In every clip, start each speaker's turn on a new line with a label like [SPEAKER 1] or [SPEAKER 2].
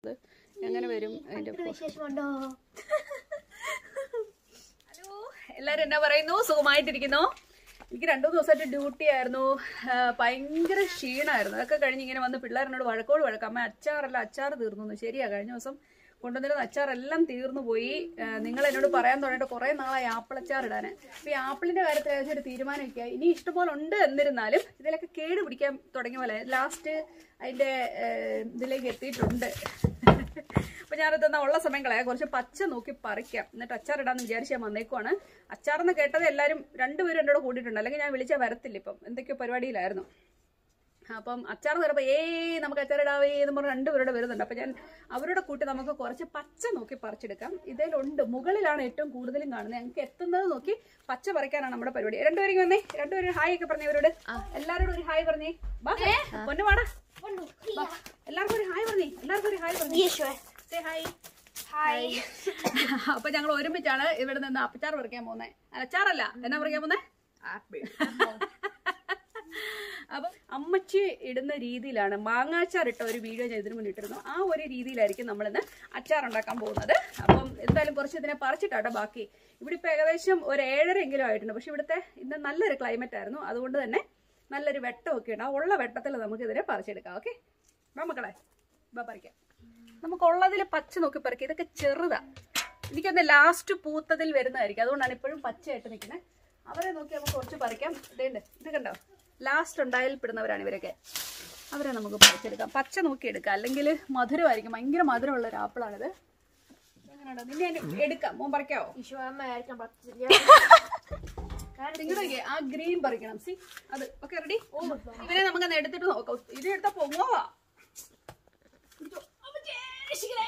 [SPEAKER 1] പുറത്ത് എങ്ങനെ വരും അതിന്റെ
[SPEAKER 2] വിശേഷമുണ്ടോ
[SPEAKER 1] ഹലോ എല്ലാരും എന്നാ പറയുന്നു സുഖമായിട്ടിരിക്കുന്നു എനിക്ക് രണ്ടു ദിവസമായിട്ട് ഡ്യൂട്ടി ആയിരുന്നു ആ, ഭയങ്കര ക്ഷീണമായിരുന്നു അതൊക്കെ കഴിഞ്ഞ് ഇങ്ങനെ വന്ന് പിള്ളേരെന്നോട് വഴക്കോട് വഴക്കാം അമ്മ അച്ചാറല്ല അച്ചാർ തീർന്നു എന്ന്. ശരിയാ കഴിഞ്ഞ ദിവസം കൊണ്ടുവന്നിരുന്ന അച്ചാറെല്ലാം തീർന്നു പോയി ആ, നിങ്ങൾ എന്നോട് പറയാൻ തുടങ്ങിയിട്ട് കുറെ നാളായി ആപ്പിൾ അച്ചാർ ഇടാൻ അപ്പൊ ഈ ആപ്പിളിന്റെ കാര്യത്തിൽ ഏകദേശം ഒരു തീരുമാനമൊക്കെ ആയി. ഇനി ഇഷ്ടംപോലെ ഉണ്ട് എന്നിരുന്നാലും ഇതിലൊക്കെ കേട് പിടിക്കാൻ തുടങ്ങിയ പോലെ ലാസ്റ്റ് അതിന്റെ ആ, ഇതിലേക്ക് എത്തിയിട്ടുണ്ട് അപ്പൊ ഞാനത് എന്നാ ഉള്ള സമയം കളയാം കുറച്ച് പച്ച നോക്കി പറിക്കാം എന്നിട്ട് അച്ചാർ ഇടാന്ന് വിചാരിച്ച് ഞാൻ വന്നേക്കുവാണ് അച്ചാറെന്ന് കേട്ടത് എല്ലാവരും രണ്ടുപേരും എന്നോട് കൂടിയിട്ടുണ്ട് അല്ലെങ്കിൽ ഞാൻ വിളിച്ചാൽ വരത്തില്ല ഇപ്പം എന്തൊക്കെയോ പരിപാടിയിലായിരുന്നു അപ്പം അച്ചാർ തരപ്പോൾ ഏയ് നമുക്ക് അച്ചാർ ഇടാവേ എന്ന് പറഞ്ഞ് രണ്ടുപേരുടെ വരുന്നുണ്ട് അപ്പം ഞാൻ അവരുടെ കൂട്ടി നമുക്ക് കുറച്ച് പച്ച നോക്കി പറിച്ചെടുക്കാം ഇതിലുണ്ട് മുകളിലാണ് ഏറ്റവും കൂടുതലും കാണുന്നത് ഞങ്ങൾക്ക് എത്തുന്നത് നോക്കി പച്ച പറിക്കാനാണ് നമ്മുടെ പരിപാടി രണ്ടുപേരും വന്നേ രണ്ടുപേരും ഹായ് ഒക്കെ പറഞ്ഞേ അവരോട് എല്ലാവരോടും ഒരു ഹായ് പറഞ്ഞേ വാ പൊന്നു വാടാ വാ. എല്ലാവർക്കും ഒരു ഹായ് പറഞ്ഞേ എല്ലാവർക്കും ഒരു ഹായ് പറഞ്ഞേ Say hi.
[SPEAKER 2] ഹായ്
[SPEAKER 1] അപ്പൊ ഞങ്ങൾ ഒരുമിച്ചാണ് ഇവിടെ നിന്ന് അപ്പച്ചാർ പറിക്കാൻ പോകുന്നത് അച്ചാറല്ല എന്നാ പറിക്കാൻ പോകുന്നത് ആപ്പിൾ അപ്പൊ അമ്മച്ചി ഇടുന്ന രീതിയിലാണ് മാങ്ങാച്ചാർ ഇട്ട ഒരു വീഡിയോ ഞാൻ ഇതിനു മുന്നേ ഇട്ടിരുന്നു ആ ഒരു രീതിയിലായിരിക്കും നമ്മളിന്ന് അച്ചാർ ഉണ്ടാക്കാൻ പോകുന്നത് അപ്പം എന്തായാലും കുറച്ച് ഇതിനെ പറിച്ചിട്ടാട്ടോ ബാക്കി ഇവിടെ ഇപ്പൊ ഏകദേശം ഒരു ഏഴര എങ്കിലും ആയിട്ടുണ്ട് പക്ഷെ ഇവിടുത്തെ ഇന്ന് നല്ലൊരു ക്ലൈമറ്റ് ആയിരുന്നു അതുകൊണ്ട് തന്നെ നല്ലൊരു വെട്ടമൊക്കെ ഉണ്ട് ആ ഉള്ള വെട്ടത്തിൽ നമുക്ക് ഇതിനെ പറിച്ചെടുക്കാം ഓക്കെ വാ മക്കളെ വാ പറിക്കാം നമുക്കുള്ളതിൽ പച്ച നോക്കി പറിക്കുക ഇതൊക്കെ ചെറുതാ എനിക്കൊന്ന് ലാസ്റ്റ് പൂത്തതിൽ വരുന്നതായിരിക്കും അതുകൊണ്ടാണ് ഇപ്പോഴും പച്ചയായിട്ട് നിൽക്കുന്നത് അവരെ നോക്കി നമുക്ക് കുറച്ച് പറിക്കാം ഇതേണ്ട് ഇത് കണ്ടോ ലാസ്റ്റ് ഉണ്ടായാൽ പെടുന്നവരാണ് ഇവരൊക്കെ അവരെ നമുക്ക് പറിച്ചെടുക്കാം പച്ച നോക്കി എടുക്കാം അല്ലെങ്കിൽ മധുരമായിരിക്കും ഭയങ്കര മധുരമുള്ള ഒരു ആപ്പിളാണിത് എങ്ങനെയുണ്ടോ നിന്നെ ഞാൻ എടുക്കാം മോൻ പറിക്കാവോ
[SPEAKER 2] ഈശോ അമ്മയായിരിക്കാം പറ്റില്ല
[SPEAKER 1] നിങ്ങളുടെ ആ ഗ്രീൻ പറിക്കണം സി അത് ഓക്കെ റെഡി ഇവരെ നമുക്ക് എടുത്തിട്ട് നോക്കാം ഇത് എടുത്താ പൊങ്ങോവാ പിടിച്ചോ. അമ്മച്ചേ, രക്ഷിക്കണേ.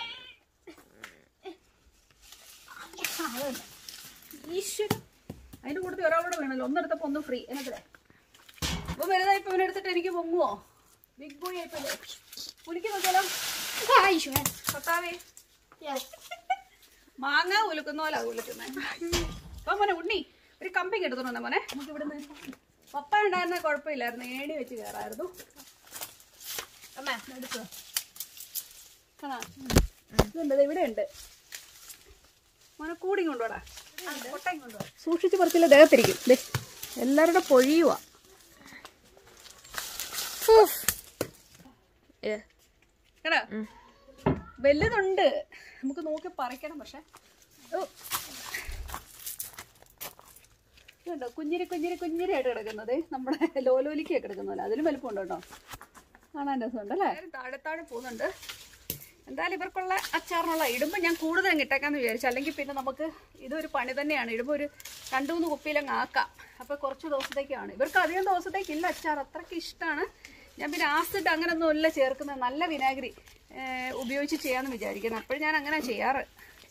[SPEAKER 1] ആ, അത് തന്നെ. ഈശ്വര അതിന്റെ കൂട്ടത്തിൽ ഒരാളോട് വേണമല്ലോ ഒന്നെടുത്തപ്പോ ഒന്ന് ഫ്രീ എന്നത്രേ അപ്പൊ വലുതായിപ്പോ ഇവനെടുത്തിട്ട് എനിക്ക് പൊങ്ങുവോ ബിഗ് ബോയ് ആയിപ്പല്ലേ പുലിക്ക് നോക്കിയാലോ
[SPEAKER 2] ഈശോ
[SPEAKER 1] കത്താവേ മാങ്ങ ഉലുക്കുന്ന പോലെ ഉലുക്കുന്നത് അപ്പൊ മോനെ ഉണ്ണി ഒരു കമ്പിങ് എടുത്തോണ്ട് മോനെ നമുക്ക് ഇവിടുന്ന് പപ്പ ഉണ്ടായിരുന്ന കുഴപ്പമില്ലായിരുന്നു ഏണി വെച്ച് കയറായിരുന്നു അമ്മ എടുത്തോ കാണാ ഇതുണ്ട് ദേ ഇവിടെ ഉണ്ട് മോനെ കൂടി കൊണ്ടുപോടാ സൂക്ഷിച്ച് പറിച്ചില്ല ദേഹത്തിരിക്കും ദേ എല്ലാവരുടെ പൊഴിയുവാ കേടാ വലുതുണ്ട് നമുക്ക് നോക്കി പറിക്കണം പക്ഷെ ഓ. ഇതുണ്ടോ കുഞ്ഞിരി കുഞ്ഞിരി കുഞ്ഞിരിയായിട്ട് കിടക്കുന്നത് നമ്മുടെ ലോലോലിക്ക് കിടക്കുന്നല്ലോ അതിലും വലുപ്പമുണ്ട് കേട്ടോ കാണാൻ രസമുണ്ട് അല്ലേ താഴെ താഴെ പോകുന്നുണ്ട് എന്തായാലും ഇവർക്കുള്ള അച്ചാറിനുള്ള ഇടുമ്പോൾ ഞാൻ കൂടുതലും കിട്ടേക്കാന്ന് വിചാരിച്ചു അല്ലെങ്കിൽ പിന്നെ നമുക്ക് ഇതൊരു പണി തന്നെയാണ് ഇടുമ്പോൾ ഒരു രണ്ടു മൂന്ന് കുപ്പിയിലങ്ങ് ആക്കാം അപ്പോൾ കുറച്ച് ദിവസത്തേക്കാണ് ഇവർക്ക് അധികം ദിവസത്തേക്കില്ല അച്ചാർ അത്രയ്ക്ക് ഇഷ്ടമാണ് ഞാൻ പിന്നെ ആസിഡ് അങ്ങനൊന്നും ഇല്ല ചേർക്കുന്നത് നല്ല വിനാഗിരി ഏഹ്, ഉപയോഗിച്ച് ചെയ്യാമെന്ന് വിചാരിക്കുന്നത് അപ്പോഴും ഞാൻ അങ്ങനെ ചെയ്യാറ്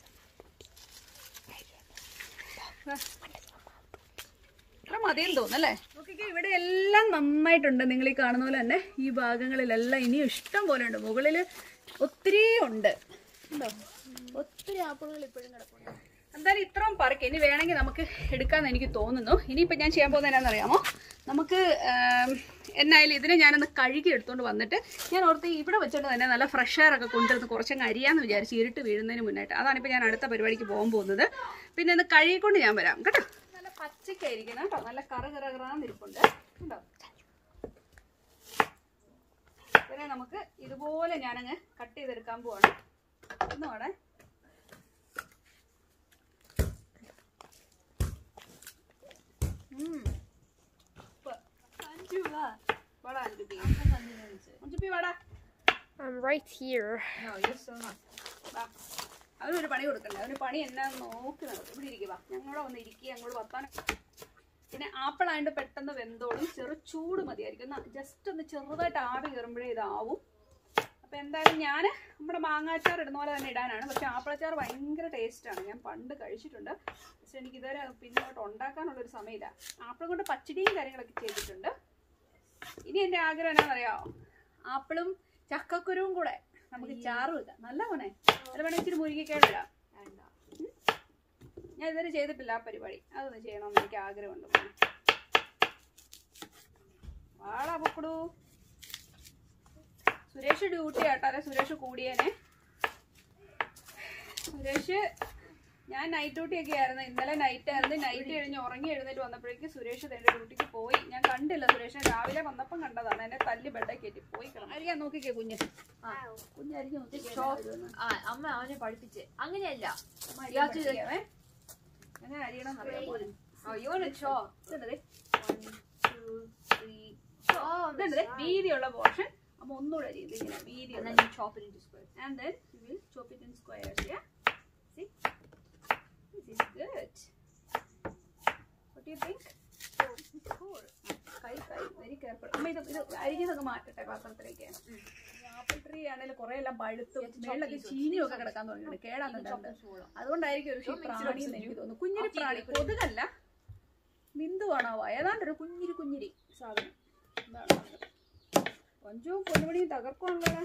[SPEAKER 1] ഇത്ര മതിയെന്ന് തോന്നുന്നല്ലേ നോക്കിക്കേ ഇവിടെ എല്ലാം നന്നായിട്ടുണ്ട് നിങ്ങൾ ഈ കാണുന്ന പോലെ തന്നെ ഈ ഭാഗങ്ങളിലെല്ലാം ഇനിയും ഇഷ്ടം പോലെ ഉണ്ട് മുകളിൽ ഒത്തിരി ഉണ്ട് ഉണ്ടോ ഒത്തിരി ആപ്പിളുകൾ ഇപ്പോഴും കിടപ്പുണ്ട് എന്തായാലും ഇത്രയും പറക്ക് ഇനി വേണമെങ്കിൽ നമുക്ക് എടുക്കാമെന്ന് എനിക്ക് തോന്നുന്നു ഇനിയിപ്പോൾ ഞാൻ ചെയ്യാൻ പോകുന്നത് എന്നാണെന്നറിയാമോ നമുക്ക് ആം, എന്നായാലും ഇതിനെ ഞാനൊന്ന് കഴുകി എടുത്തുകൊണ്ട് വന്നിട്ട് ഞാൻ ഓർത്ത് ഇവിടെ വെച്ചിട്ട് തന്നെ നല്ല ഫ്രഷ് എയർ ഒക്കെ കൊണ്ടുവന്ന് കുറച്ചങ്ങ് അരിയാന്ന് വിചാരിച്ച് ഇരുട്ട് വീഴുന്നതിന് മുന്നായിട്ട് അതാണിപ്പോൾ ഞാൻ അടുത്ത പരിപാടിക്ക് പോകാൻ പോകുന്നത് പിന്നെ ഒന്ന് കഴുകിക്കൊണ്ട് ഞാൻ വരാം കേട്ടോ നല്ല പച്ചക്കായിരിക്കണം കേട്ടോ നല്ല കറ കറ കറാന്നിരിപ്പുണ്ട് കേട്ടോ പിന്നെ നമുക്ക് ഇതുപോലെ ഞാനങ്ങ് കട്ട് ചെയ്തെടുക്കാൻ പോവാണ് ഒന്നുവാണേ ഉം. ഉപ്പ്. അഞ്ചു വാ. വാടാ അഞ്ചുപ്പി. അഞ്ചുപ്പി വാടാ.
[SPEAKER 2] I'm right here.
[SPEAKER 1] No, you're so not. വാ. അവനൊരു പണി കൊടുക്കണ്ടേ അവന് പണി എന്നാന്ന് നോക്കി നടക്കും ഇവിടെ ഇരിക്കുക ഞങ്ങളവിടെ വന്ന് ഇരിക്കുക ഞങ്ങൾ വർത്താനം പിന്നെ ആപ്പിൾ ആയതുകൊണ്ട് പെട്ടെന്ന് വെന്തോളും ചെറു ചൂട് മതിയായിരിക്കും ജസ്റ്റ് ഒന്ന് ചെറുതായിട്ട് ആവി കയറുമ്പോഴേ ഇതാവും അപ്പൊ എന്തായാലും ഞാൻ നമ്മുടെ മാങ്ങാച്ചാർ ഇടുന്ന പോലെ തന്നെ ഇടാനാണ് പക്ഷെ ആപ്പിളച്ചാർ ഭയങ്കര ടേസ്റ്റാണ് ഞാൻ പണ്ട് കഴിച്ചിട്ടുണ്ട് പക്ഷെ എനിക്ക് ഇതുവരെ പിന്നോട്ട് ഉണ്ടാക്കാനുള്ള ഒരു സമയമില്ല ആപ്പിൾ കൊണ്ട് പച്ചടിയും കാര്യങ്ങളൊക്കെ ചെയ്തിട്ടുണ്ട് ഇനി എന്റെ ആഗ്രഹം എന്നാണെന്നറിയാമോ ആപ്പിളും ചക്കക്കുരുവും കൂടെ നമുക്ക് ചാറ് വെക്കാം നല്ല മോനെ അത് വേണമെങ്കിൽ ഇച്ചിരി മുരിങ്ങിക്കേടിടാം ഉം. ഞാൻ ഇതുവരെ ചെയ്തിട്ടില്ല ആ പരിപാടി അതൊന്ന് ചെയ്യണമെന്ന് എനിക്ക് ആഗ്രഹമുണ്ട് മോനെ. വാടാ പൊക്കടൂ സുരേഷ് ഡ്യൂട്ടി ആട്ടാലെ സുരേഷ് കൂടിയേനെ സുരേഷ് ഞാൻ നൈറ്റ് ഡ്യൂട്ടി ഒക്കെ ആയിരുന്നു ഇന്നലെ നൈറ്റ് ആയിരുന്നു നൈറ്റ് കഴിഞ്ഞ് ഉറങ്ങി എഴുന്നേറ്റ് വന്നപ്പോഴേക്ക് സുരേഷ് തന്റെ ഡ്യൂട്ടിക്ക് പോയി ഞാൻ കണ്ടില്ല സുരേഷിനെ രാവിലെ വന്നപ്പം കണ്ടതാണ് എന്നെ തല്ലി ബെഡേ കയറ്റി പോയി കിടന്നു അരിയാൻ നോക്കിക്കേ കുഞ്ഞ് കുഞ്ഞ് അരിഞ്ഞ് നോക്കിക്കേ
[SPEAKER 2] ആ അമ്മ അവനെ പഠിപ്പിച്ച് അങ്ങനെയല്ല
[SPEAKER 1] അരിയാൻ പഠിപ്പിക്കാവേ. എങ്ങനെ അരിയണം അറിയാമോ
[SPEAKER 2] അയ്യോ ചോ
[SPEAKER 1] ഇതുണ്ട് ഇതുണ്ട് വീതിയുള്ള പോർഷൻ അമ്മ ഒന്നുകൂടെ അരിയും ഇങ്ങനെ വീതിയുള്ള
[SPEAKER 2] and then you chop it into squares
[SPEAKER 1] and then you will chop it in squares yeah see this is good what do you think cool കൈ കൈ വെരി കെയർഫുൾ അമ്മ ഇത് ഇത് അരിഞ്ഞതൊക്കെ മാറ്റട്ടെ പാത്രത്തിലേക്ക് ആപ്പിൾ ട്രീ ആണെങ്കിൽ കുറെ എല്ലാം പഴുത്തും മേളിലൊക്കെ ചീനിയും ഒക്കെ കിടക്കാൻ തുടങ്ങിയിട്ടുണ്ട് കേടാന്നുണ്ടായിരുന്നു അതുകൊണ്ടായിരിക്കും ഒരു പ്രാണി എന്ന് എനിക്ക് തോന്നുന്നു കുഞ്ഞിരി പ്രാണി കൊതുകല്ല ബിന്ദുവാണോ ഏതാണ്ട് ഒരു കുഞ്ഞിരി കുഞ്ഞിരി സാധനം എന്താണ് കൊഞ്ചും പൊന്നുമണിയും തകർക്കുവാണല്ലോ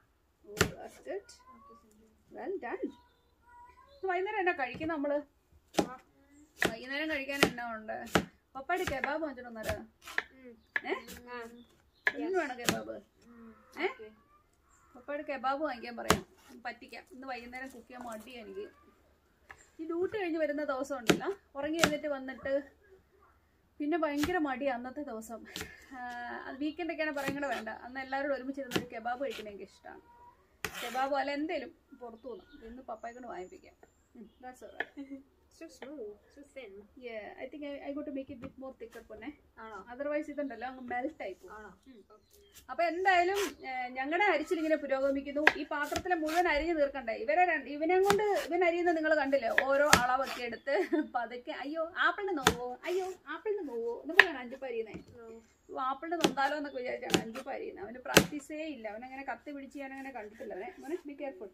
[SPEAKER 1] വെൽ ഡൺ വൈകുന്നേരം എന്നാ കഴിക്കും നമ്മള് വൈകുന്നേരം കഴിക്കാൻ എന്നാ ഉണ്ട് പപ്പായുടെ കെബാബ് വാങ്ങിച്ചിട്ടൊന്നര ഏ ഇന്ന് വേണം കെബാബ് ഏ പപ്പായുടെ കെബാബ് വാങ്ങിക്കാൻ പറയാം പറ്റിക്കാം ഇന്ന് വൈകുന്നേരം കുക്ക് ചെയ്യാൻ മടിയാ എനിക്ക് ഈ ഡ്യൂട്ടി കഴിഞ്ഞ് വരുന്ന ദിവസം ഉണ്ടല്ലോ ഉറങ്ങി എഴുന്നേറ്റ് വന്നിട്ട് പിന്നെ ഭയങ്കര മടി അന്നത്തെ ദിവസം അത് വീക്കെൻഡ് ഒക്കെയാണ് പറയുന്നത് വേണ്ട അന്ന് എല്ലാവരും ഒരുമിച്ചിരുന്ന ഒരു കെബാബ് കഴിക്കുന്ന എനിക്ക് ഇഷ്ടമാണ് കെബാബ് അല്ല എന്തേലും പുറത്തു പോകുന്നു ഇന്ന് പപ്പായെ കൊണ്ട് വാങ്ങിപ്പിക്കാം that's alright
[SPEAKER 2] so smooth so thin
[SPEAKER 1] Yeah, I think I, I got to make it bit more thicker പൊന്നെ
[SPEAKER 2] ആണോ
[SPEAKER 1] അതർവൈസ് ഇതുണ്ടല്ലോ അങ്ങ് മെൽറ്റ് ആയി പോകും
[SPEAKER 2] ആണോ
[SPEAKER 1] അപ്പൊ എന്തായാലും ഞങ്ങളുടെ അരിച്ചിൽ ഇങ്ങനെ പുരോഗമിക്കുന്നു ഈ പാത്രത്തിലെ മുഴുവൻ അരിഞ്ഞു തീർക്കണ്ടേ ഇവരെ രണ്ട് ഇവനെ കൊണ്ട് ഇവൻ അരിയുന്ന നിങ്ങൾ കണ്ടില്ലേ ഓരോ അളവൊക്കെ എടുത്ത് പതുക്കെ അയ്യോ ആപ്പിളിന് നോവോ അയ്യോ ആപ്പിളിന് നോവോ എന്നൊക്കെ ഞാൻ അഞ്ചുപ്പ് അരിയുന്നേ ആപ്പിളിന് നൊന്താലോ എന്നൊക്കെ വിചാരിച്ചാണ് അഞ്ചുപ്പ് അരിയുന്നത് അവന് പ്രാക്ടീസേ ഇല്ല അവനങ്ങനെ കത്തി പിടിച്ച് ഞാൻ അങ്ങനെ കണ്ടിട്ടില്ല അവനെ മോനെ ബി കെയർഫുൾ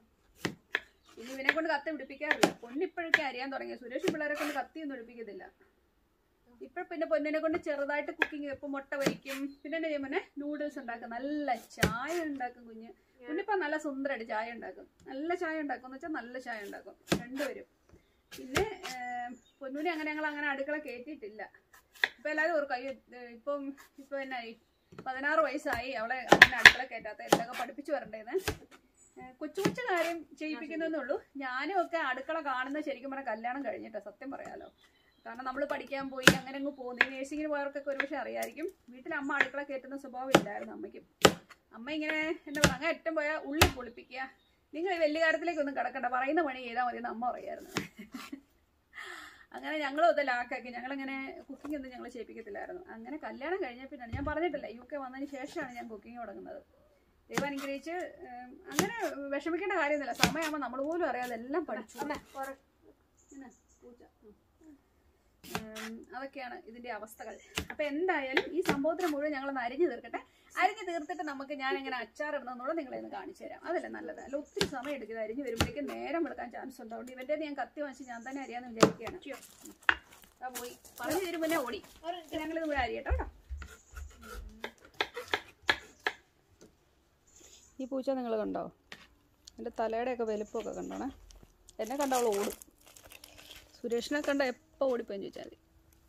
[SPEAKER 1] ഇനി ഇവനെ കൊണ്ട് കത്തി പിടിപ്പിക്കാറില്ല പൊന്നിപ്പോഴൊക്കെ അറിയാൻ തുടങ്ങി സുരേഷ് പിള്ളേരെ കൊണ്ട് കത്തിയൊന്നും പിടിപ്പിക്കത്തില്ല ഇപ്പൊ പിന്നെ പൊന്നിനെ കൊണ്ട് ചെറുതായിട്ട് കുക്കിംഗ് ഇപ്പൊ മുട്ട പൊരിക്കും പിന്നെ എന്നെ ചെയ്യുമ്പോൾ നൂഡിൽസ് ഉണ്ടാക്കും നല്ല ചായ ഉണ്ടാക്കും കുഞ്ഞ് കുഞ്ഞിപ്പോ നല്ല സുന്ദരമായിട്ട് ചായ ഉണ്ടാക്കും നല്ല ചായ ഉണ്ടാക്കും എന്ന് വെച്ചാൽ നല്ല ചായ ഉണ്ടാക്കും രണ്ടുപേരും പിന്നെ പൊന്നൂരി അങ്ങനെ ഞങ്ങൾ അങ്ങനെ അടുക്കള കയറ്റിയിട്ടില്ല ഇപ്പൊ എല്ലാവരും ഓർക്കും അയ്യോ ഏർ ഇപ്പം ഇപ്പൊ എന്നായി പതിനാറ് വയസ്സായി അവളെ അങ്ങനെ അടുക്കള കയറ്റാത്ത എന്തൊക്കെ പഠിപ്പിച്ചു വരണ്ടേന്ന് ഏഹ് കൊച്ചു കൊച്ചു കാര്യം ചെയ്യിപ്പിക്കുന്നതേ ഉള്ളൂ ഞാനും ഒക്കെ അടുക്കള കാണുന്നത് ശരിക്കും പറഞ്ഞാൽ കല്യാണം കഴിഞ്ഞിട്ടാ സത്യം പറയാലോ കാരണം നമ്മൾ പഠിക്കാൻ പോയി അങ്ങനെ അങ്ങ് പോകുന്നു ഈ നേഴ്സിങ്ങിന് പോയവർക്കൊക്കെ ഒരുപക്ഷെ അറിയായിരിക്കും വീട്ടിൽ അമ്മ അടുക്കള കയറ്റുന്ന സ്വഭാവം ഇല്ലായിരുന്നു അമ്മയ്ക്കും അമ്മ ഇങ്ങനെ എന്താ പറയുക അങ്ങനെ ഏറ്റവും പോയാൽ ഉള്ളി പൊളിപ്പിക്കുക നിങ്ങൾ ഈ വലിയ കാര്യത്തിലേക്കൊന്നും കിടക്കണ്ട പറയുന്ന പണി ചെയ്താൽ മതി എന്ന് അമ്മ പറയായിരുന്നു അങ്ങനെ ഞങ്ങളും അത് ലാക്കാക്കി ഞങ്ങളിങ്ങനെ കുക്കിംഗ് ഒന്നും ഞങ്ങൾ ചെയ്യിപ്പിക്കത്തില്ലായിരുന്നു അങ്ങനെ കല്യാണം കഴിഞ്ഞ പിന്നാണ് ഞാൻ പറഞ്ഞിട്ടില്ല യു കെ വന്നതിന് ശേഷമാണ് ഞാൻ കുക്കിംഗ് തുടങ്ങുന്നത് ദൈവം അനുഗ്രഹിച്ച് ഏം, അങ്ങനെ വിഷമിക്കേണ്ട കാര്യമൊന്നുമില്ല സമയമാകുമ്പോൾ നമ്മൾ പോലും അറിയാതെ എല്ലാം പഠിച്ചു എന്നാ, പൂച്ച. ഉം. ഉം, അതൊക്കെയാണ് ഇതിന്റെ അവസ്ഥകൾ അപ്പൊ എന്തായാലും ഈ സംഭവത്തിന് മുഴുവൻ ഞങ്ങൾ അരിഞ്ഞു തീർക്കട്ടെ അരിഞ്ഞു തീർത്തിട്ട് നമുക്ക് ഞാൻ എങ്ങനെ അച്ചാർ ഇടുന്നതെന്നുള്ളത് നിങ്ങളെ ഒന്ന് കാണിച്ചു തരാം അതല്ലേ നല്ലത് അല്ല ഒത്തിരി സമയം എടുക്കുക അരിഞ്ഞു വരുമ്പോഴേക്കും നേരം എടുക്കാൻ ചാൻസ് ഉണ്ട് അതുകൊണ്ട് ഇവന്റെ ഞാൻ കത്തി വാങ്ങിച്ച് ഞാൻ തന്നെ അറിയാന്ന് വിചാരിക്കുകയാണ് ആ പോയി പറഞ്ഞു തരുമ്പോൾ ഓടി ഞങ്ങളിത് കൂടെ അരിയട്ടോ കേട്ടോ ഈ പൂച്ച നിങ്ങൾ കണ്ടോ എൻ്റെ തലയുടെയൊക്കെ വലുപ്പമൊക്കെ കണ്ടോണേ എന്നെ കണ്ട അവൾ ഓടും സുരേഷിനെ കണ്ട എപ്പോൾ ഓടിപ്പോയെന്ന് ചോദിച്ചാൽ മതി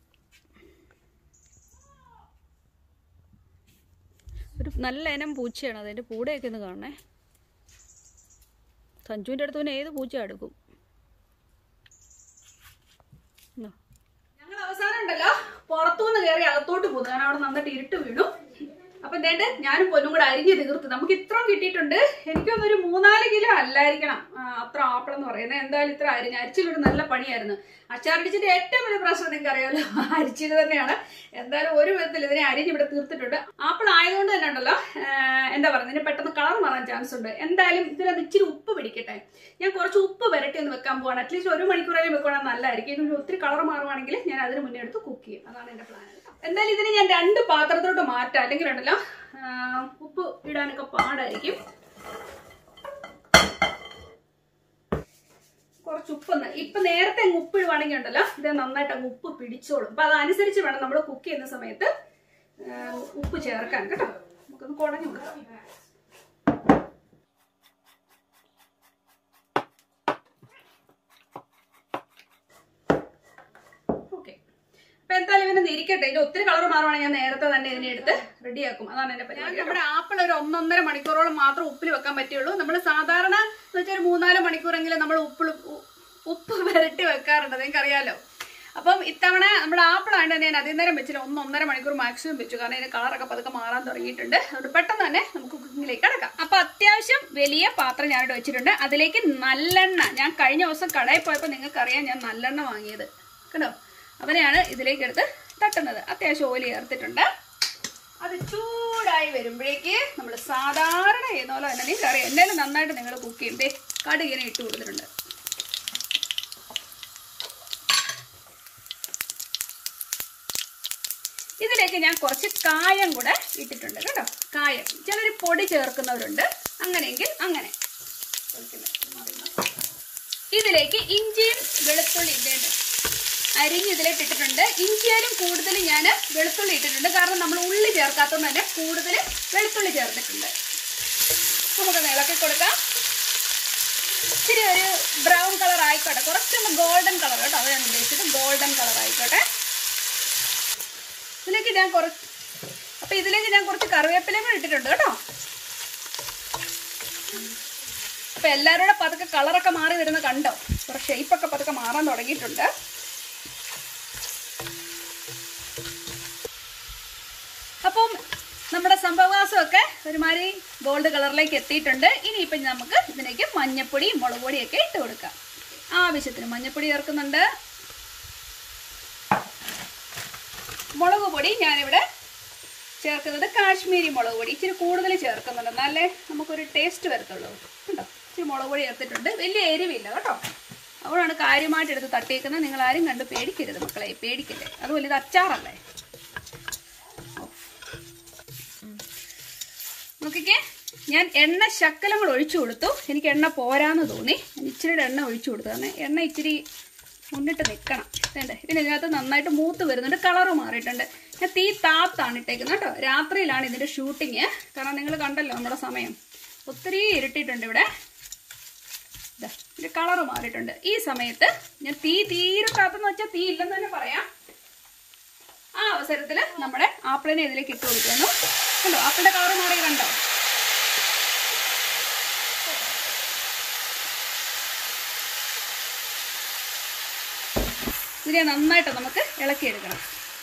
[SPEAKER 1] ഒരു നല്ല ഇനം പൂച്ചയാണ് അതിൻ്റെ പൂടയൊക്കെ ഒന്ന് കാണണേ സഞ്ജുവിൻ്റെ അടുത്ത് പിന്നെ ഏത് പൂച്ച എടുക്കും ഞങ്ങൾ അവസാനം ഉണ്ടല്ലോ പുറത്തുനിന്ന് കയറി അകത്തോട്ട് പോകുന്നു കാരണം അവിടെ നന്നായിട്ട് ഇരുട്ട് വീണു അപ്പൊ എന്തേണ്ട് ഞാനും പൊന്നും കൂടെ അരിഞ്ഞ് തീർത്ത് നമുക്ക് ഇത്രയും കിട്ടിയിട്ടുണ്ട് എനിക്കൊന്നും ഒരു മൂന്നാല് കിലോ അല്ലായിരിക്കണം ആ, അത്ര ആപ്പിളെന്ന് പറയുന്നത് എന്തായാലും ഇത്ര അരിഞ്ഞ് അരിച്ചിലൊരു നല്ല പണിയായിരുന്നു അച്ചാറടിച്ചിന്റെ ഏറ്റവും വലിയ പ്രശ്നം നിങ്ങൾക്ക് അറിയാമല്ലോ അരിച്ചില് തന്നെയാണ് എന്തായാലും ഒരു വിധത്തിൽ ഇതിനെ അരിഞ്ഞ് ഇവിടെ തീർത്തിട്ടുണ്ട് ആപ്പിൾ ആയതുകൊണ്ട് തന്നെ ഉണ്ടല്ലോ ആ, എന്താ പറയുക ഇതിന് പെട്ടെന്ന് കളർ മാറാൻ ചാൻസ് ഉണ്ട് എന്തായാലും ഇതിനകത്ത് ഇച്ചിരി ഉപ്പ് പിടിക്കട്ടെ ഞാൻ കുറച്ച് ഉപ്പ് വരട്ടി ഒന്ന് വെക്കാൻ പോവാണ് അറ്റ്ലീസ്റ്റ് ഒരു മണിക്കൂറേലും വെക്കുകയാണെങ്കിൽ നല്ലതായിരിക്കും ഇതിന് ഒത്തിരി കളർ മാറുവാണെങ്കിൽ ഞാൻ അതിന് മുന്നേ എടുത്ത് കുക്ക് ചെയ്യും അതാണ് എന്റെ പ്ലാൻ എന്തായാലും ഇതിന് ഞാൻ രണ്ട് പാത്രത്തിലോട്ട് മാറ്റാം അല്ലെങ്കിൽ ഉണ്ടല്ലോ ആ, ഉപ്പ് ഇടാനൊക്കെ പാടായിരിക്കും കുറച്ച് ഉപ്പൊന്ന് ഇപ്പൊ നേരത്തെ അങ്ങ് ഉപ്പ് ഇടുവാണെങ്കിൽ ഉണ്ടല്ലോ ഇത് നന്നായിട്ട് അങ്ങ് ഉപ്പ് പിടിച്ചോളും അപ്പൊ അതനുസരിച്ച് വേണം നമ്മൾ കുക്ക് ചെയ്യുന്ന സമയത്ത് ആ, ഉപ്പ് ചേർക്കാൻ കേട്ടോ നമുക്കൊന്ന് കുടഞ്ഞു കൊടുക്കാം ഓക്കെ അപ്പൊ എന്തായാലും ഇവനെ ഇരിക്കട്ടെ ഇതിന്റെ ഒത്തിരി കളർ മാറുവാണെങ്കിൽ ഞാൻ നേരത്തെ തന്നെ ഇതിനെ എടുത്ത് റെഡിയാക്കും അതാണ് എന്റെ പരിപാടി നമ്മുടെ ആപ്പിൾ ഒരു ഒന്നൊന്നര മണിക്കൂറോളം മാത്രം ഉപ്പിൽ വെക്കാൻ പറ്റുള്ളൂ നമ്മൾ സാധാരണ എന്ന് വെച്ചാൽ ഒരു മൂന്നാല് മണിക്കൂറെങ്കിലും നമ്മൾ ഉപ്പിൽ ഉപ്പ് വരട്ടി വെക്കാറുണ്ട് നിങ്ങൾക്ക് അറിയാലോ അപ്പം ഇത്തവണ നമ്മുടെ ആപ്പിൾ ആയതുകൊണ്ട് തന്നെ ഞാൻ അധികം നേരം വെച്ചില്ല ഒന്ന് ഒന്നര മണിക്കൂർ മാക്സിമം വെച്ചു കാരണം ഇതിന്റെ കളറൊക്കെ പതുക്കെ മാറാൻ തുടങ്ങിയിട്ടുണ്ട് അതുകൊണ്ട് പെട്ടെന്ന് തന്നെ നമുക്ക് കുക്കിങ്ങിലേക്ക് കിടക്കാം അപ്പൊ അത്യാവശ്യം വലിയ പാത്രം ഞാനിവിടെ വെച്ചിട്ടുണ്ട് അതിലേക്ക് നല്ലെണ്ണ ഞാൻ കഴിഞ്ഞ ദിവസം കടയിൽ പോയപ്പോൾ നിങ്ങൾക്ക് അറിയാം ഞാൻ നല്ലെണ്ണ വാങ്ങിയത് കണ്ടോ അവനെയാണ് ഇതിലേക്ക് എടുത്ത് തട്ടുന്നത് അത്യാവശ്യം ഓയിൽ ചേർത്തിട്ടുണ്ട് അത് ചൂടായി വരുമ്പോഴേക്ക് നമ്മൾ സാധാരണ ചെയ്യുന്ന പോലെ തന്നെ നിങ്ങൾക്ക് അറിയാം എന്തായാലും നന്നായിട്ട് നിങ്ങൾ കുക്ക് ചെയ്യും ദേ കടുകിനെ ഇട്ട് കൊടുത്തിട്ടുണ്ട് ഇതിലേക്ക് ഞാൻ കുറച്ച് കായം കൂടെ ഇട്ടിട്ടുണ്ട് കേട്ടോ കായം ചിലർ പൊടി ചേർക്കുന്നവരുണ്ട് അങ്ങനെയെങ്കിൽ അങ്ങനെ ഇതിലേക്ക് ഇഞ്ചിയും വെളുത്തുള്ളി ഇടേണ്ട അരിഞ്ഞ് ഇതിലേക്ക് ഇട്ടിട്ടുണ്ട് ഇഞ്ചിയാലും കൂടുതൽ ഞാൻ വെളുത്തുള്ളി ഇട്ടിട്ടുണ്ട് കാരണം നമ്മൾ ഉള്ളി ചേർക്കാത്തതുകൊണ്ട് തന്നെ കൂടുതൽ വെളുത്തുള്ളി ചേർത്തിട്ടുണ്ട് നമുക്കൊന്ന് ഇളക്കി കൊടുക്കാം ഇച്ചിരി ഒരു ബ്രൗൺ കളർ ആയിക്കോട്ടെ കുറച്ചൊന്ന് ഗോൾഡൻ കളർ കേട്ടോ അത് ഞാൻ ഉദ്ദേശിച്ചത് ഗോൾഡൻ കളർ ആയിക്കോട്ടെ ഇതിലേക്ക് ഞാൻ കുറച്ച് അപ്പൊ ഇതിലേക്ക് ഞാൻ കുറച്ച് കറിവേപ്പിലയും കൂടി ഇട്ടിട്ടുണ്ട് കേട്ടോ അപ്പൊ എല്ലാവരുടെ പതുക്കെ കളറൊക്കെ മാറി വരുന്ന കണ്ടോ കുറച്ച് ഷേപ്പൊക്കെ പതുക്കെ മാറാൻ തുടങ്ങിയിട്ടുണ്ട് അപ്പം നമ്മുടെ സംഭവവാസമൊക്കെ ഒരുമാതിരി ഗോൾഡ് കളറിലേക്ക് എത്തിയിട്ടുണ്ട് ഇനിയിപ്പം നമുക്ക് ഇതിലേക്ക് മഞ്ഞപ്പൊടി മുളക് പൊടിയൊക്കെ ഇട്ട് കൊടുക്കാം ആവശ്യത്തിന് മഞ്ഞപ്പൊടി ചേർക്കുന്നുണ്ട് മുളക് പൊടി ഞാനിവിടെ ചേർക്കുന്നത് കാശ്മീരി മുളക് പൊടി ഇച്ചിരി കൂടുതൽ ചേർക്കുന്നുണ്ട് എന്നാലേ നമുക്കൊരു ടേസ്റ്റ് വരത്തുള്ളൂ കേട്ടോ ഇച്ചിരി മുളക് പൊടി ചേർത്തിട്ടുണ്ട് വലിയ എരിവില്ല കേട്ടോ അതുകൊണ്ടാണ് കാര്യമായിട്ട് എടുത്ത് തട്ടിയേക്കുന്നത് നിങ്ങൾ ആരും കണ്ട് പേടിക്കരുത് മക്കളെ പേടിക്കല്ലേ അതുപോലെ ഇത് അച്ചാറല്ലേ നോക്കിക്കേ ഞാൻ എണ്ണ ശക്കലം കൂടെ ഒഴിച്ചു കൊടുത്തു എനിക്ക് എണ്ണ പോരാന്ന് തോന്നി ഞാൻ ഇച്ചിരി എണ്ണ ഒഴിച്ചു കൊടുത്തു കാരണം എണ്ണ ഇച്ചിരി മുന്നിട്ട് നിൽക്കണം വേണ്ടേ പിന്നെ ഇതിനകത്ത് നന്നായിട്ട് മൂത്ത് വരുന്നുണ്ട് കളറ് മാറിയിട്ടുണ്ട് ഞാൻ തീ താത്താണ് ഇട്ടേക്കുന്നത് കേട്ടോ രാത്രിയിലാണ് ഇതിന്റെ ഷൂട്ടിങ് കാരണം നിങ്ങൾ കണ്ടല്ലോ നമ്മുടെ സമയം ഒത്തിരി ഇരുട്ടിയിട്ടുണ്ട് ഇവിടെ ഇതാ ഇതിന്റെ കളറ് മാറിയിട്ടുണ്ട് ഈ സമയത്ത് ഞാൻ തീ തീരെ താത്തെന്ന് വെച്ചാൽ തീ ഇല്ലെന്ന് തന്നെ പറയാം ആ അവസരത്തിൽ നമ്മുടെ ആപ്പിളിനെ ഇതിലേക്ക് ഇട്ട് കൊടുക്കുന്നു കണ്ടോ ആപ്പിളിന്റെ കളറ് മാറി കണ്ടോ ഇതിനെ നന്നായിട്ട് നമുക്ക് ഇളക്കിയെടുക്കണം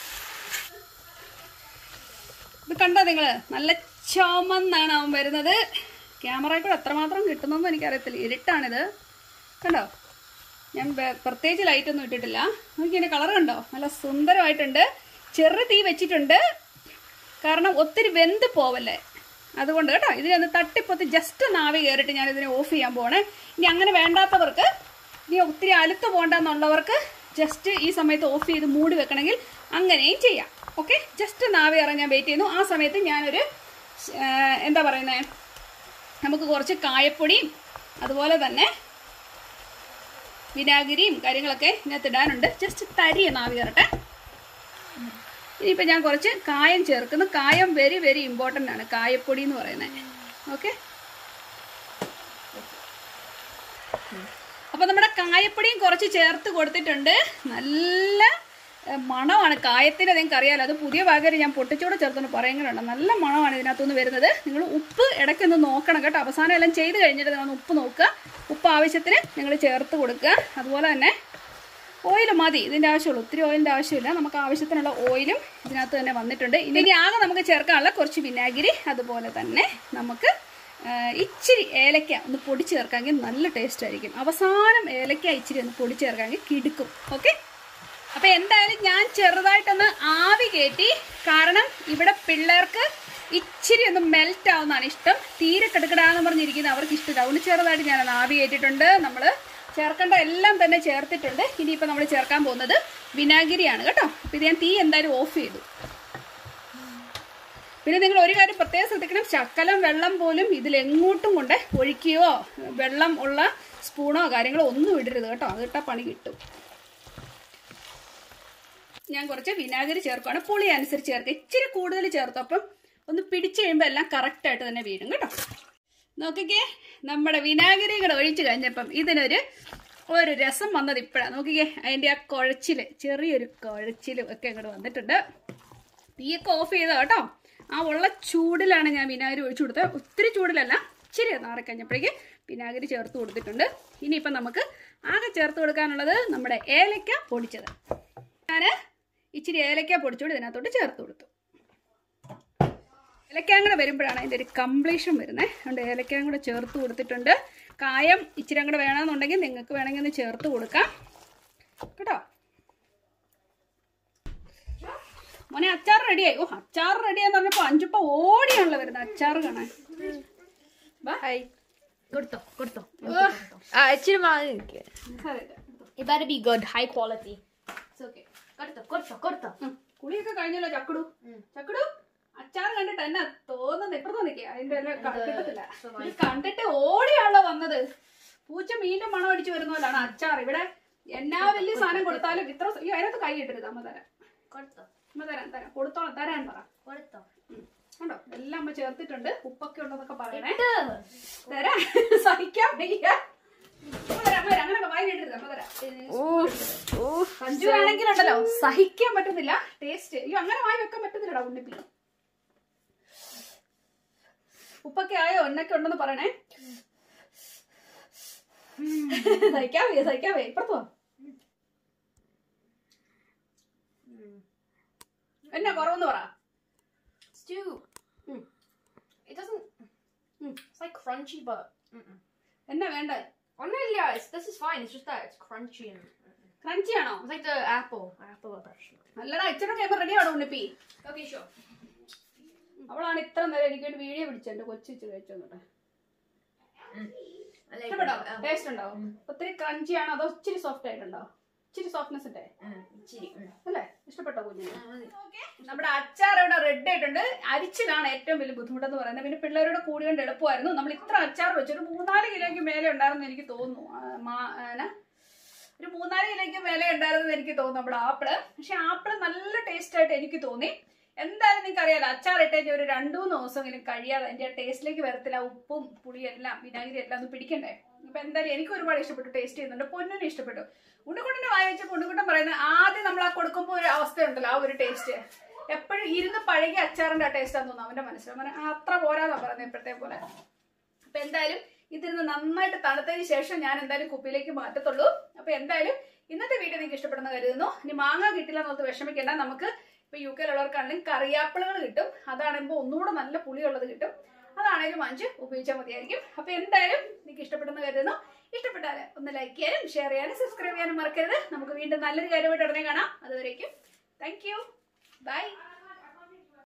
[SPEAKER 1] ഇത് കണ്ടോ നിങ്ങള് നല്ല ചുമന്നാണ് അവൻ വരുന്നത് ക്യാമറയിൽ കൂടെ എത്രമാത്രം കിട്ടുന്നതെന്ന് എനിക്കറിയത്തില്ല ഇരുട്ടാണിത് കണ്ടോ ഞാൻ വേ- പ്രത്യേകിച്ച് ലൈറ്റ് ഒന്നും ഇട്ടിട്ടില്ല നോക്കി എൻ്റെ കളർ കണ്ടോ നല്ല സുന്ദരമായിട്ടുണ്ട് ചെറു തീ വെച്ചിട്ടുണ്ട് കാരണം ഒത്തിരി വെന്ത് പോവല്ലേ അതുകൊണ്ട് കേട്ടോ ഇതിനൊന്ന് തട്ടിപ്പൊത്തി ജസ്റ്റ് നാവി കയറിയിട്ട് ഞാൻ ഇതിനെ ഓഫ് ചെയ്യാൻ പോണേ ഇനി അങ്ങനെ വേണ്ടാത്തവർക്ക് ഇനി ഒത്തിരി അലുത്ത് പോകണ്ടെന്നുള്ളവർക്ക് ജസ്റ്റ് ഈ സമയത്ത് ഓഫ് ചെയ്ത് മൂടി വെക്കണമെങ്കിൽ അങ്ങനെയും ചെയ്യാം ഓക്കെ ജസ്റ്റ് നാവി ഇറങ്ങാൻ ഞാൻ വെയിറ്റ് ചെയ്യുന്നു ആ സമയത്ത് ഞാനൊരു ആ, എന്താ പറയുന്നത് നമുക്ക് കുറച്ച് കായപ്പൊടിയും അതുപോലെ തന്നെ വിനാഗിരിയും കാര്യങ്ങളൊക്കെ ഇതിനകത്ത് ഇടാനുണ്ട് ജസ്റ്റ് തരി നാവി കയറട്ടെ ഇനിയിപ്പോൾ ഞാൻ കുറച്ച് കായം ചേർക്കുന്നു കായം വെരി വെരി ഇമ്പോർട്ടൻ്റ് ആണ് കായപ്പൊടി എന്ന് പറയുന്നത് ഓക്കെ അപ്പോൾ നമ്മുടെ കായപ്പൊടിയും കുറച്ച് ചേർത്ത് കൊടുത്തിട്ടുണ്ട് നല്ല ഏ, മണമാണ് കായത്തിൻ്റെ നിങ്ങൾക്ക് അറിയാലോ അത് പുതിയ പാകര് ഞാൻ പൊട്ടിച്ചൂടെ ചേർത്തൊന്ന് പറയുന്നുണ്ട് നല്ല മണമാണ് ഇതിനകത്തുനിന്ന് വരുന്നത് നിങ്ങൾ ഉപ്പ് ഇടയ്ക്കൊന്ന് നോക്കണം കേട്ടോ അവസാനം എല്ലാം ചെയ്ത് കഴിഞ്ഞിട്ട് നിങ്ങൾ ഉപ്പ് നോക്കുക ഉപ്പ് ആവശ്യത്തിന് നിങ്ങൾ ചേർത്ത് കൊടുക്കുക അതുപോലെ തന്നെ ഓയിൽ മതി ഇതിന്റെ ആവശ്യമുള്ളൂ ഒത്തിരി ഓയിലിന്റെ ആവശ്യമില്ല നമുക്ക് ആവശ്യത്തിനുള്ള ഓയിലും ഇതിനകത്ത് തന്നെ വന്നിട്ടുണ്ട് ഇനി ആകെ നമുക്ക് ചേർക്കാനുള്ള കുറച്ച് വിനാഗിരി അതുപോലെ തന്നെ നമുക്ക് ആ, ഇച്ചിരി ഏലക്ക ഒന്ന് പൊടി ചേർക്കാമെങ്കിൽ നല്ല ടേസ്റ്റ് ആയിരിക്കും അവസാനം ഏലക്ക ഇച്ചിരി ഒന്ന് പൊടി ചേർക്കാമെങ്കിൽ കിടുക്കും ഓക്കെ അപ്പൊ എന്തായാലും ഞാൻ ചെറുതായിട്ടൊന്ന് ആവി കയറ്റി കാരണം ഇവിടെ പിള്ളേർക്ക് ഇച്ചിരി ഒന്ന് മെൽറ്റ് ആവുന്നതാണ് ഇഷ്ടം തീരെ കിടക്കിടാന്ന് പറഞ്ഞിരിക്കുന്ന അവർക്ക് ഇഷ്ടമില്ല അതുകൊണ്ട് ചെറുതായിട്ട് ഞാനത് ആവി കയറ്റിയിട്ടുണ്ട് നമ്മൾ ചേർക്കേണ്ട എല്ലാം തന്നെ ചേർത്തിട്ടുണ്ട് ഇനിയിപ്പോൾ നമ്മൾ ചേർക്കാൻ പോകുന്നത് വിനാഗിരിയാണ് കേട്ടോ അപ്പം ഇത് ഞാൻ തീ എന്തായാലും ഓഫ് ചെയ്തു പിന്നെ നിങ്ങൾ ഒരു കാര്യം പ്രത്യേകം ശ്രദ്ധിക്കണം ശക്കലം വെള്ളം പോലും ഇതിലെങ്ങോട്ടും കൊണ്ട് ഒഴിക്കുകയോ വെള്ളം ഉള്ള സ്പൂണോ കാര്യങ്ങളോ ഒന്നും ഇടരുത് കേട്ടോ അത് ഇട്ടാൽ പണി കിട്ടും ഞാൻ കുറച്ച് വിനാഗിരി ചേർക്കുകയാണ് പുളി അനുസരിച്ച് ചേർക്കുക ഇച്ചിരി കൂടുതൽ ചേർത്തപ്പം ഒന്ന് പിടിച്ചു കഴിയുമ്പോൾ എല്ലാം കറക്റ്റായിട്ട് തന്നെ വീഴും കേട്ടോ നോക്കിക്കേ നമ്മുടെ വിനാഗിരി കൂടെ ഒഴിച്ചു കഴിഞ്ഞപ്പം ഇതിനൊരു ഒരു രസം വന്നത് ഇപ്പോഴാണ് നോക്കിക്കേ അതിന്റെ ആ കുഴച്ചില് ചെറിയൊരു കുഴച്ചിലും ഒക്കെ അങ്ങോട്ട് വന്നിട്ടുണ്ട് തീയൊക്കെ ഓഫ് ചെയ്തോ കേട്ടോ ആ ഉള്ള ചൂടിലാണ് ഞാൻ വിനാഗിരി ഒഴിച്ചു കൊടുത്തത് ഒത്തിരി ചൂടിലല്ല ഇച്ചിരി നാറിക്കഴിഞ്ഞപ്പോഴേക്ക് വിനാഗിരി ചേർത്ത് കൊടുത്തിട്ടുണ്ട് ഇനിയിപ്പം നമുക്ക് ആകെ ചേർത്ത് കൊടുക്കാനുള്ളത് നമ്മുടെ ഏലക്ക പൊടിച്ചത് ഞാൻ ഇച്ചിരി ഏലക്ക പൊടിച്ചുകൂടി ഇതിനകത്തോട്ട് ചേർത്ത് കൊടുത്തു ഏലക്കായും കൂടെ വരുമ്പോഴാണ് അതിൻ്റെ ഒരു കംപ്ലീഷൻ വരുന്നത് അതുകൊണ്ട് ഏലക്കായും കൂടെ ചേർത്ത് കൊടുത്തിട്ടുണ്ട് കായം ഇച്ചിരി കൂടെ വേണമെന്നുണ്ടെങ്കിൽ നിങ്ങൾക്ക് വേണമെങ്കിൽ ഒന്ന് ചേർത്ത് കൊടുക്കാം കേട്ടോ മോനെ അച്ചാർ റെഡിയായി ഓ അച്ചാർ റെഡിയാന്ന് പറഞ്ഞപ്പോ അഞ്ചുപ്പ ഓടിയാണല്ലോ വരുന്നത് അച്ചാർ കാണാൻ വാ.
[SPEAKER 2] കൊടുത്തോ കൊടുത്തോ
[SPEAKER 1] ഓ,
[SPEAKER 2] ആ ഇച്ചിരി മാറി നിൽക്കുക
[SPEAKER 1] സാരമില്ല.
[SPEAKER 2] It better be good, high quality.
[SPEAKER 1] It's okay.
[SPEAKER 2] കൊടുത്തോ കൊടുത്തോ കൊടുത്തോ
[SPEAKER 1] ഉം. കുളിയൊക്കെ കഴിഞ്ഞല്ലോ ചക്കുടു ചക്കുടു അച്ചാർ കണ്ടിട്ട് എന്നാ തോന്നുന്നു ഇപ്പുറത്ത് നിൽക്കുക അതിന്റെ എല്ലാം ക- കിട്ടത്തില്ല ഇത് കണ്ടിട്ട് ഓടിയാണല്ലോ വന്നത് പൂച്ച മീൻ്റെ മണം അടിച്ചു വരുന്ന പോലാണ് അച്ചാർ ഇവിടെ എന്നാ വലിയ സാധനം കൊടുത്താലും ഇത്ര സ- ഈ അതിനകത്ത് കൈ ഇട്ടരുത് അമ്മ തരാം
[SPEAKER 2] കൊടുത്തോ
[SPEAKER 1] അമ്മ തരാം തരാം കൊടുത്തോളാം തരാൻ പറ
[SPEAKER 2] കൊടുത്തോ
[SPEAKER 1] ഉം. കണ്ടോ എല്ലാം അമ്മ ചേർത്തിട്ടുണ്ട് ഉപ്പൊക്കെ ഉണ്ടെന്നൊക്കെ പറയണേ
[SPEAKER 2] ഇട്ട്.
[SPEAKER 1] തരാം സഹിക്കാൻ വയ്യ അമ്മ തരാം അമ്മ തരാം അങ്ങനെയൊക്കെ വായി ഇടരുത് അമ്മ തരാം സഞ്ജു ആണെങ്കിലുണ്ടല്ലോ സഹിക്കാൻ പറ്റുന്നില്ല ടേസ്റ്റ് അയ്യോ അങ്ങനെ വായി വെക്കാൻ പറ്റുന്നില്ലടാ ഉണ്ണിപ്പി ഉപ്പൊക്കെ ആയോ ഒന്നൊക്കെ ഉണ്ടെന്ന് പറയണേ സഹിക്കാൻ വയ്യ സഹിക്കാൻ വയ്യ ഇപ്പുറത്ത് വാ എന്നാ കുറവെന്ന് പറ
[SPEAKER 2] Stew.
[SPEAKER 1] Mm.
[SPEAKER 2] It doesn't.
[SPEAKER 1] Mm.
[SPEAKER 2] It's like crunchy, but. Mm-mm.
[SPEAKER 1] എന്നാ വേണ്ട
[SPEAKER 2] Oh no, yeah, it's, this is fine. It's just that it's crunchy and.
[SPEAKER 1] Crunchy ആണോ
[SPEAKER 2] It's like the apple. Apple version.
[SPEAKER 1] നല്ലടാ ഇച്ചിരി കഴിയുമ്പോ റെഡി ആണോ ഉണ്ണിപ്പി
[SPEAKER 2] Okay, sure.
[SPEAKER 1] അവളാണ് ഇത്ര നേരം എനിക്ക് ഒരു വീഡിയോ പിടിച്ചത് എന്റെ കൊച്ചു കഴിച്ചു എന്നിട്ട് ഇഷ്ടപ്പെട്ടോ ടേസ്റ്റ് ഉണ്ടോ ഒത്തിരി ക്രഞ്ചി ആണോ അതോ ഇച്ചിരി സോഫ്റ്റ് ആയിട്ടുണ്ടോ ഇച്ചിരി സോഫ്റ്റ്നെസ് ഉണ്ടേ അല്ലേ ഇഷ്ടപ്പെട്ടോ കുഞ്ഞിന് നമ്മുടെ അച്ചാർ ഇവിടെ റെഡി ആയിട്ടുണ്ട് അരിച്ചിലാണ് ഏറ്റവും വലിയ ബുദ്ധിമുട്ടെന്ന് പറയുന്നത് പിന്നെ പിള്ളേരോട് കൂടി കൊണ്ട് എളുപ്പമായിരുന്നു നമ്മൾ ഇത്ര അച്ചാർ വെച്ചു ഒരു മൂന്നാല് കിലോയ്ക്ക് മേലെ ഉണ്ടായിരുന്നു എനിക്ക് തോന്നുന്നു ആ, മാ- ഏന, ഒരു മൂന്നാല് കിലോയ്ക്ക് മേലെ ഉണ്ടായിരുന്നു എനിക്ക് തോന്നുന്നു നമ്മുടെ ആപ്പിള് പക്ഷെ ആപ്പിള് നല്ല ടേസ്റ്റ് ആയിട്ട് എനിക്ക് തോന്നി എന്തായാലും നിങ്ങൾക്ക് അറിയാലോ അച്ചാർ ഇട്ടേക്ക് ഒരു രണ്ടു മൂന്ന് ദിവസമെങ്കിലും കഴിയാതെ അതിന്റെ ടേസ്റ്റിലേക്ക് വരത്തില്ല ഉപ്പും പുളിയും എല്ലാം വിനാഗിരി എല്ലാം ഒന്ന് പിടിക്കണ്ടേ അപ്പൊ എന്തായാലും എനിക്ക് ഒരുപാട് ഇഷ്ടപ്പെട്ടു ടേസ്റ്റ് ചെയ്യുന്നുണ്ട് പൊന്നിനും ഇഷ്ടപ്പെട്ടു ഉണ്ണിക്കുട്ടനെ വായിച്ചപ്പോൾ ഉണ്ണിക്കുട്ടൻ പറയുന്നത് ആദ്യം നമ്മൾ ആ കൊടുക്കുമ്പോൾ ഒരു അവസ്ഥയുണ്ടല്ലോ ആ ഒരു ടേസ്റ്റ് എപ്പോഴും ഇരുന്ന് പഴകിയ അച്ചാറിന്റെ ആ ടേസ്റ്റ് ആണെന്ന് തോന്നുന്നു അവന്റെ മനസ്സിൽ അവൻ അത്ര പോരാന്നാ പറയുന്നത് ഇപ്പോഴത്തെ പോലെ അപ്പൊ എന്തായാലും ഇതിരുന്ന് നന്നായിട്ട് തണുത്തതിന് ശേഷം ഞാൻ എന്തായാലും കുപ്പിയിലേക്ക് മാറ്റത്തുള്ളൂ അപ്പൊ എന്തായാലും ഇന്നത്തെ വീഡിയോ നിങ്ങൾക്ക് ഇഷ്ടപ്പെടുന്ന കരുതുന്നു ഇനി മാങ്ങ കിട്ടില്ല എന്നോർത്ത് വിഷമിക്കേണ്ട നമുക്ക് ഇപ്പൊ യു കെയിലുള്ളവർക്കാണെങ്കിലും കറിയാപ്പിളുകൾ കിട്ടും അതാണെങ്കിൽ ഒന്നുകൂടെ നല്ല പുളിയുള്ളത് കിട്ടും അതാണെങ്കിലും വാങ്ങിച്ച് ഉപയോഗിച്ചാൽ മതിയായിരിക്കും അപ്പൊ എന്തായാലും നിങ്ങൾക്ക് ഇഷ്ടപ്പെടുന്ന കരുതുന്നു ഇഷ്ടപ്പെട്ടാൽ ഒന്ന് ലൈക്ക് ചെയ്യാനും ഷെയർ ചെയ്യാനും സബ്സ്ക്രൈബ് ചെയ്യാനും മറക്കരുത് നമുക്ക് വീണ്ടും നല്ലൊരു കാര്യമായിട്ട് ഉടനെ കാണാം അതുവരേക്കും താങ്ക് യു ബൈ